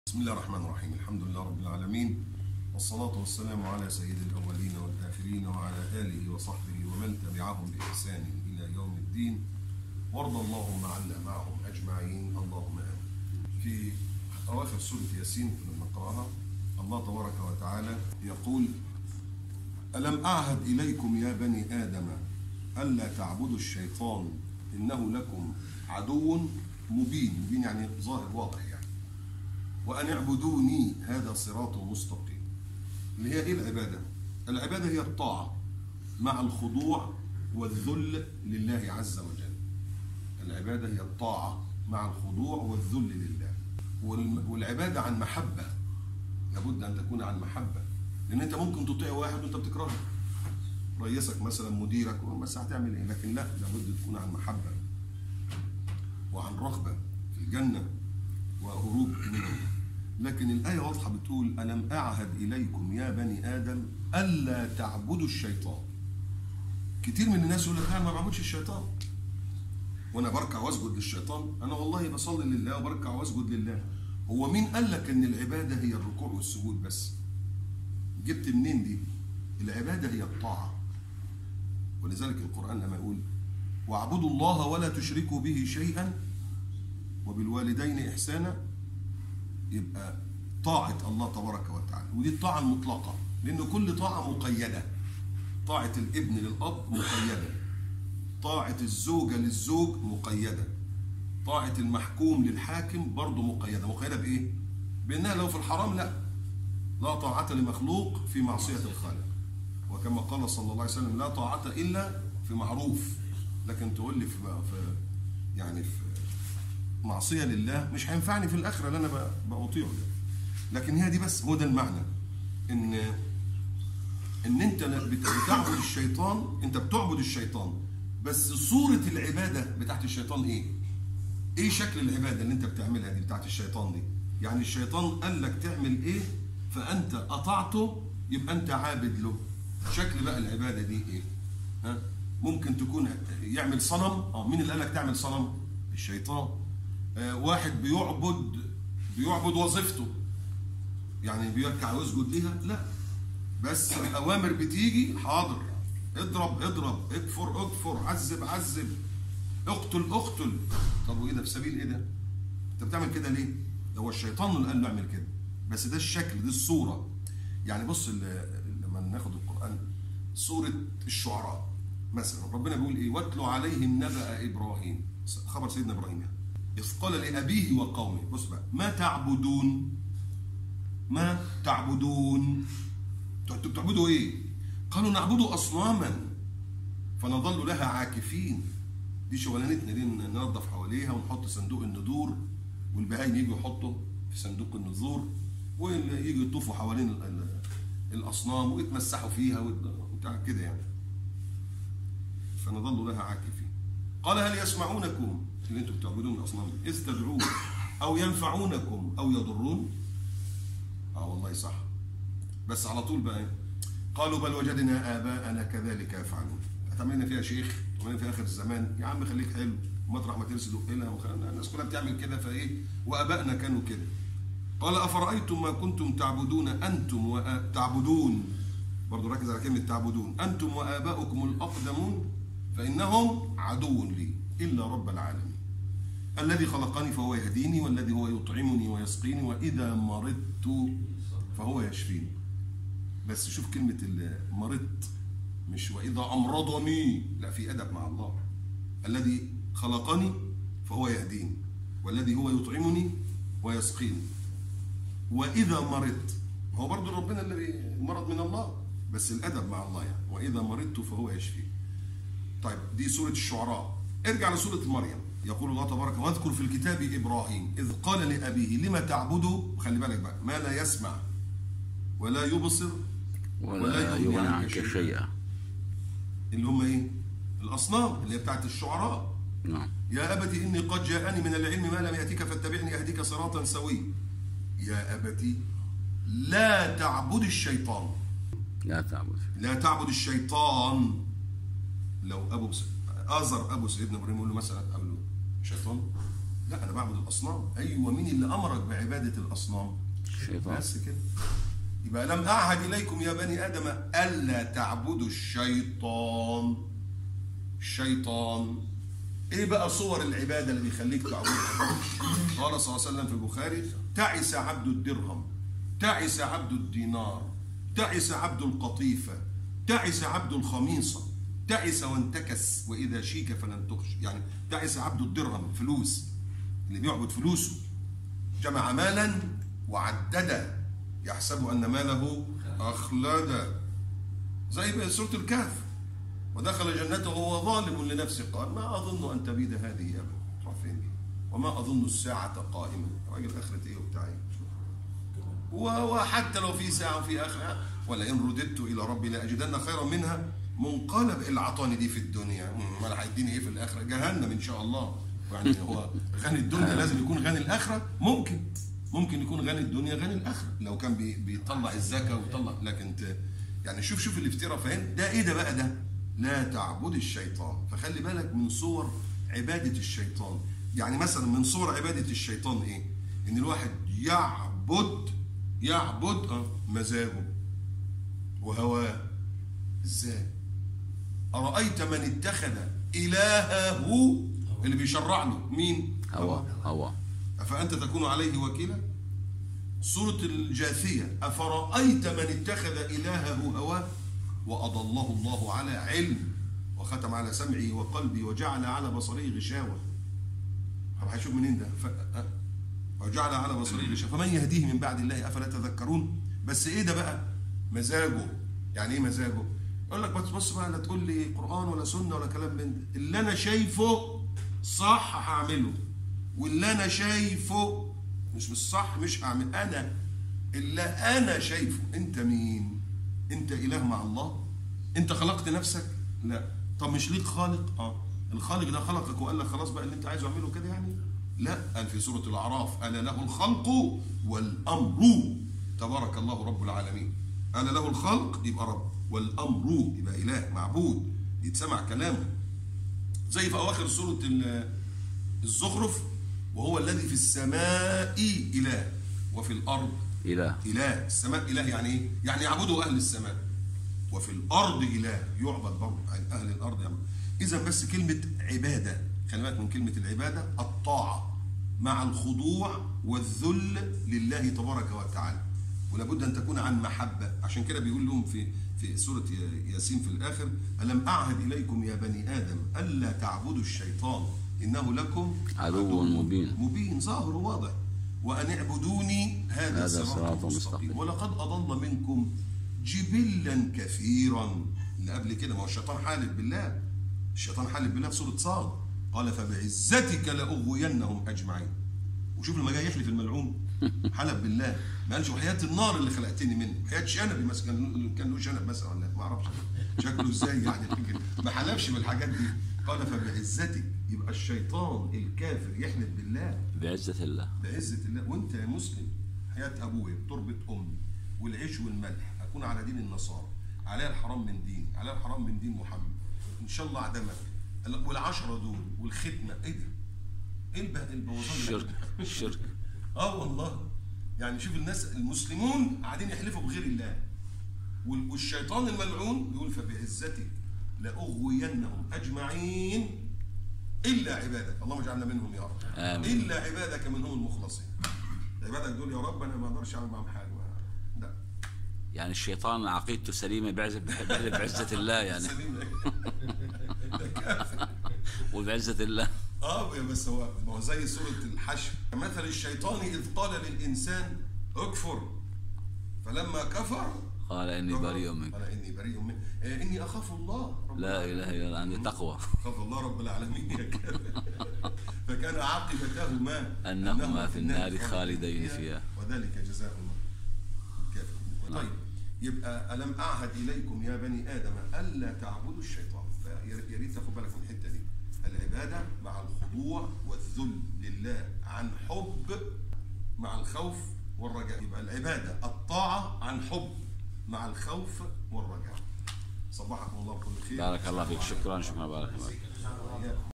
بسم الله الرحمن الرحيم الحمد لله رب العالمين والصلاة والسلام على سيد الأولين والآخرين وعلى آله وصحبه ومن تبعهم بإحسان إلى يوم الدين وارض اللهم عنا معهم أجمعين اللهم آمين في أواخر سورة ياسين كنا بنقرأها الله تبارك وتعالى يقول ألم أعهد إليكم يا بني آدم ألا تعبدوا الشيطان إنه لكم عدو مبين مبين يعني ظاهر واضح يعني وأن اعبدوني هذا صراط مستقيم اللي هي إيه العبادة؟ العبادة هي الطاعة مع الخضوع والذل لله عز وجل العبادة هي الطاعة مع الخضوع والذل لله والم- والعبادة عن محبة لابد أن تكون عن محبة لأن أنت ممكن تطيع واحد وأنت بتكرهه رئيسك مثلا مديرك بس هتعمل إيه لكن لا لابد تكون عن محبة وعن رغبة في الجنة وهروب منه لكن الآية واضحة بتقول ألم أعهد إليكم يا بني آدم ألا تعبدوا الشيطان كتير من الناس يقول لك أنا ما بعبدش الشيطان وأنا بركع وأسجد للشيطان أنا والله بصلي لله وبركع وأسجد لله هو مين قال لك إن العبادة هي الركوع والسجود بس جبت منين دي العبادة هي الطاعة ولذلك القرآن لما يقول واعبدوا الله ولا تشركوا به شيئا وبالوالدين إحسانا يبقى طاعة الله تبارك وتعالى ودي الطاعة المطلقة لأن كل طاعة مقيدة طاعة الابن للأب مقيدة طاعة الزوجة للزوج مقيدة طاعة المحكوم للحاكم برضه مقيدة مقيدة بإيه؟ بأنها لو في الحرام لا لا طاعة لمخلوق في معصية الخالق وكما قال صلى الله عليه وسلم لا طاعة إلا في معروف لكن تقول لي في, في يعني في معصية لله مش هينفعني في الآخرة اللي أنا ب- بأطيعه ده لكن هي دي بس هو ده المعنى إن إن أنت بت- بتعبد الشيطان أنت بتعبد الشيطان بس صورة العبادة بتاعت الشيطان إيه؟ إيه شكل العبادة اللي أنت بتعملها دي بتاعت الشيطان دي؟ يعني الشيطان قال لك تعمل إيه فأنت أطعته يبقى أنت عابد له شكل بقى العبادة دي إيه؟ ها؟ ممكن تكون يعمل صنم اه مين اللي قال لك تعمل صنم؟ الشيطان آه، واحد بيعبد بيعبد وظيفته يعني بيركع ويسجد ليها لا بس الاوامر بتيجي حاضر اضرب اضرب اكفر اكفر عذب عذب اقتل اقتل طب وايه ده في سبيل ايه ده؟ انت بتعمل كده ليه؟ ده هو الشيطان اللي قال له اعمل كده بس ده الشكل دي الصوره يعني بص ال- لما ناخد القران سوره الشعراء مثلا ربنا بيقول ايه؟ واتلو عليهم نبأ ابراهيم خبر سيدنا ابراهيم يعني إذ قال لأبيه وقومه بص بقى ما تعبدون ما تعبدون انتوا بتعبدوا ايه؟ قالوا نعبد اصناما فنظل لها عاكفين دي شغلانتنا دي ننظف حواليها ونحط صندوق النذور والبهايم يجوا يحطوا في صندوق النذور ويجوا يطوفوا حوالين ال- ال- الاصنام ويتمسحوا فيها وبتاع كده يعني فنظل لها عاكفين قال هل يسمعونكم اللي انتم بتعبدون الاصنام دي اذ تدعون او ينفعونكم او يضرون اه والله صح بس على طول بقى إيه؟ قالوا بل وجدنا اباءنا كذلك يفعلون هتعملنا فيها شيخ تعملنا في اخر الزمان يا عم خليك حلو مطرح ما ترسل لها وخلنا الناس كلها بتعمل كده فايه وابائنا كانوا كده قال افرايتم ما كنتم تعبدون انتم وتعبدون برضه ركز على كلمه تعبدون انتم واباؤكم الاقدمون فانهم عدو لي الا رب العالمين الذي خلقني فهو يهديني والذي هو يطعمني ويسقيني واذا مرضت فهو يشفيني بس شوف كلمه ال- مرضت مش واذا امرضني لا في ادب مع الله الذي خلقني فهو يهديني والذي هو يطعمني ويسقيني واذا مرضت هو برضه ربنا الذي المرض من الله بس الادب مع الله يعني واذا مرضت فهو يشفي طيب دي سوره الشعراء ارجع لسوره مريم يقول الله تبارك واذكر في الكتاب ابراهيم اذ قال لابيه لما تعبد خلي بالك بقى ما لا يسمع ولا يبصر ولا يغني عنك شيئا اللي هم ايه الاصنام اللي هي بتاعت الشعراء نعم يا أبت إني قد جاءني من العلم ما لم يأتك فاتبعني أهدك صراطا سويا يا أبت لا تعبد الشيطان لا تعبد لا تعبد الشيطان لو أبو س... آزر أبو سيدنا إبراهيم يقول له مثلا قال له شيطان لا انا بعبد الاصنام ايوه مين اللي امرك بعباده الاصنام الشيطان بس كده يبقى لم اعهد اليكم يا بني ادم الا تعبدوا الشيطان الشيطان ايه بقى صور العباده اللي بيخليك تعبدها قال صلى الله عليه وسلم في البخاري تعس عبد الدرهم تعس عبد الدينار تعس عبد القطيفه تعس عبد الخميصه تعس وانتكس واذا شيك فلن تخش يعني تعس عبد الدرهم فلوس اللي بيعبد فلوسه جمع مالا وعدده يحسب ان ماله اخلد زي بقى سوره الكهف ودخل جنته وهو ظالم لنفسه قال ما اظن ان تبيد هذه ابدا تروح فين دي وما اظن الساعه قائمه راجل اخره ايه وبتاع ايه و- وحتى لو في ساعه وفي اخره ولئن رددت الى ربي لاجدن خيرا منها منقلب اللي عطاني دي في الدنيا مم، ولا هيديني ايه في الاخره جهنم ان شاء الله يعني هو غني الدنيا لازم يكون غني الاخره ممكن ممكن يكون غني الدنيا غني الاخره لو كان بي- بيطلع الزكاه ويطلع لكن ت- يعني شوف شوف الافتراء فاهم ده ايه ده بقى ده لا تعبد الشيطان فخلي بالك من صور عباده الشيطان يعني مثلا من صور عباده الشيطان ايه ان الواحد يعبد يعبد آه، مزاجه وهواه ازاي ارايت من اتخذ الهه اللي بيشرع له مين هوا هوا أفأنت تكون عليه وكيلا سورة الجاثية أفرأيت من اتخذ إلهه هواه وأضله الله على علم وختم على سمعه وقلبه وجعل على بصره غشاوة طب هيشوف منين ده ف... أه؟ وجعل على بصره غشاوة فمن يهديه من بعد الله أفلا تذكرون بس إيه ده بقى مزاجه يعني إيه مزاجه يقول لك بس بص بقى لا تقول لي قرآن ولا سنة ولا كلام من ده اللي أنا شايفه صح هعمله واللي انا شايفه مش مش صح مش هعمل انا اللي انا شايفه انت مين انت اله مع الله انت خلقت نفسك لا طب مش ليك خالق اه الخالق ده خلقك وقال لك خلاص بقى اللي انت عايزه اعمله كده يعني لا قال في سوره الاعراف الا له الخلق والامر تبارك الله رب العالمين الا له الخلق يبقى رب والامر يبقى اله معبود يتسمع كلامه زي في اواخر سوره ال- الزخرف وهو الذي في السماء اله وفي الارض إله اله السماء اله يعني ايه يعني يعبده اهل السماء وفي الارض اله يعبد برضه يعني اهل الارض يعبد اذا بس كلمه عباده خلي بالك من كلمه العباده الطاعه مع الخضوع والذل لله تبارك وتعالى ولابد ان تكون عن محبه عشان كده بيقول لهم في في سوره ياسين في الاخر الم اعهد اليكم يا بني ادم الا تعبدوا الشيطان انه لكم عدو مبين. مبين ظاهر وواضح وان اعبدوني هذا, هذا صراط صراط مستقيم مستقيم. ولقد اضل منكم جبلا كثيرا اللي قبل كده ما هو الشيطان حالف بالله الشيطان حالف بالله في سوره صاد قال فبعزتك لاغوينهم اجمعين وشوف لما جاي يحلف الملعون حلف بالله ما قالش وحياه النار اللي خلقتني منه حياه شنبي مثلا كان كان له شنب مثلا ولا ما اعرفش شكله ازاي يعني لكن ما حلفش بالحاجات دي قال فبعزتك يبقى الشيطان الكافر يحلف بالله بعزة الله بعزة الله وانت يا مسلم حياة ابويا تربة امي والعيش والملح اكون على دين النصارى عليها الحرام من دين عليها الحرام من دين محمد ان شاء الله عدمك والعشرة دول والختمة ايه ده؟ ايه الب- البوظان اللي الشرك الشرك اه والله يعني شوف الناس المسلمون قاعدين يحلفوا بغير الله وال- والشيطان الملعون بيقول فبعزتك لاغوينهم اجمعين الا عبادك اللهم اجعلنا منهم يا رب آمين. الا عبادك منهم المخلصين عبادك دول يا رب انا ما اقدرش اعمل معاهم حاجه ما- لا يعني الشيطان عقيدته سليمة بعزة بيحلف بعزة الله يعني سليم ده كافر وبعزة الله اه بس هو ما هو زي سوره الحشر مثل الشيطان اذ قال للانسان اكفر فلما كفر قال إني بريء منك قال اني بريء منك آه، اني اخاف الله رب لا العالمين. إله إلا الله عندي تقوى خاف الله رب العالمين يا كافر فكان عاقبتهما أنهما في النار خالدين فيها. وذلك جزاء الكافر طيب يبقى ألم أعهد إليكم يا بني آدم ألا تعبدوا الشيطان فيا ريت تاخد بالك من الحتة دي العبادة مع الخضوع والذل لله عن حب مع الخوف والرجاء يبقى العبادة الطاعة عن حب مع الخوف والرجاء صبحكم الله بكل خير بارك الله فيك شكرا شكرا بارك الله فيك إياكم.